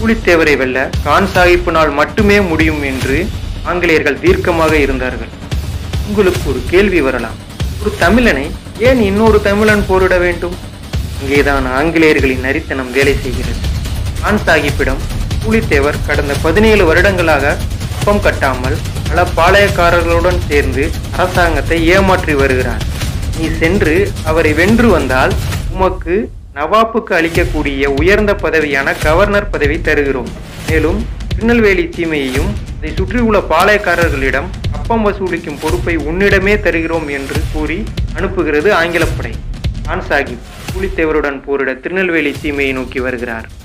புலித்தேவரை வெல்ல கான் சாஹிப்பினால் மட்டுமே முடியும் என்று ஆங்கிலேயர்கள் தீர்க்கமாக இருந்தார்கள் உங்களுக்கு ஒரு கேள்வி வரலாம் ஒரு தமிழனை ஏன் இன்னொரு தமிழன் போரிட வேண்டும் இங்கேதான் ஆங்கிலேயர்களின் நரித்தனம் வேலை செய்கிறது கான் சாஹிப்பிடம் புலித்தேவர் கடந்த பதினேழு வருடங்களாக அப்பம் கட்டாமல் பல பாளையக்காரர்களுடன் சேர்ந்து அரசாங்கத்தை ஏமாற்றி வருகிறார் நீ சென்று அவரை வென்று வந்தால் உமக்கு நவாப்புக்கு அளிக்கக்கூடிய உயர்ந்த பதவியான கவர்னர் பதவி தருகிறோம் மேலும் திருநெல்வேலி சீமையையும் அதை சுற்றியுள்ள பாளையக்காரர்களிடம் அப்பம் வசூலிக்கும் பொறுப்பை உன்னிடமே தருகிறோம் என்று கூறி அனுப்புகிறது ஆங்கிலப்படை கான் சாஹிப் புலித்தேவருடன் போரிட திருநெல்வேலி சீமையை நோக்கி வருகிறார்